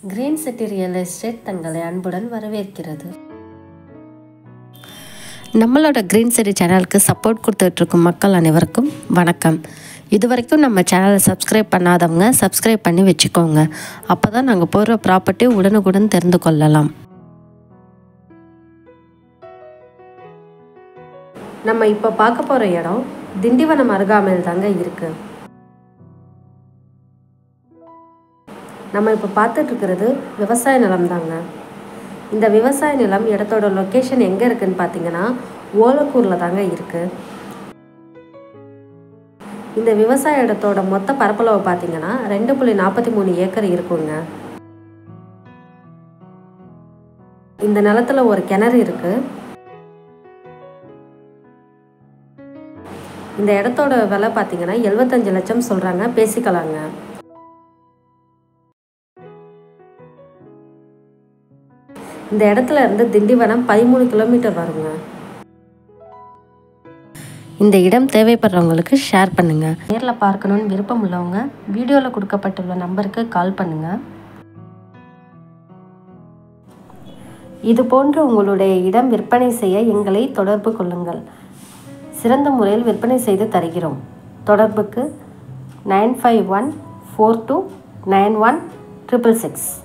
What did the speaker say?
green city real estate தங்களை அன்புடன் வரவேற்கிறது நம்மளோட கிரீன் சிட்டி சேனலுக்கு சப்போர்ட் கொடுத்துட்ருக்கும் மக்கள் அனைவருக்கும் வணக்கம் இது வரைக்கும் நம்ம சேனலை சப்ஸ்கிரைப் பண்ணாதவங்க சப்ஸ்கிரைப் பண்ணி வச்சுக்கோங்க அப்போ தான் நாங்கள் போடுற ப்ராப்பர்ட்டி உடனுக்குடன் தெரிந்து கொள்ளலாம் நம்ம இப்போ பார்க்க போகிற இடம் திண்டிவனம் அருகாமையில் தாங்க இருக்குது நம்ம இப்போ பார்த்துட்டு இருக்கிறது விவசாய நிலம் தாங்க இந்த விவசாய நிலம் இடத்தோட லொக்கேஷன் எங்கே இருக்குன்னு பார்த்தீங்கன்னா ஓலக்கூரில் தாங்க இருக்குது இந்த விவசாய இடத்தோட மொத்த பரப்பளவு பார்த்தீங்கன்னா ரெண்டு புள்ளி நாற்பத்தி மூணு ஏக்கர் இருக்குங்க இந்த நிலத்துல ஒரு கிணறு இருக்கு இந்த இடத்தோட விலை பார்த்தீங்கன்னா எழுபத்தஞ்சு லட்சம் சொல்கிறாங்க பேசிக்கலாங்க இந்த இடத்துல இருந்து திண்டிவனம் பதிமூணு கிலோமீட்டர் வருங்க இந்த இடம் தேவைப்படுறவங்களுக்கு ஷேர் பண்ணுங்க நேரில் பார்க்கணும்னு விருப்பம் உள்ளவங்க வீடியோவில் கொடுக்கப்பட்டுள்ள நம்பருக்கு கால் பண்ணுங்க இது போன்று உங்களுடைய இடம் விற்பனை செய்ய எங்களை தொடர்பு கொள்ளுங்கள் சிறந்த முறையில் விற்பனை செய்து தருகிறோம் தொடர்புக்கு nine five one four two nine one triple six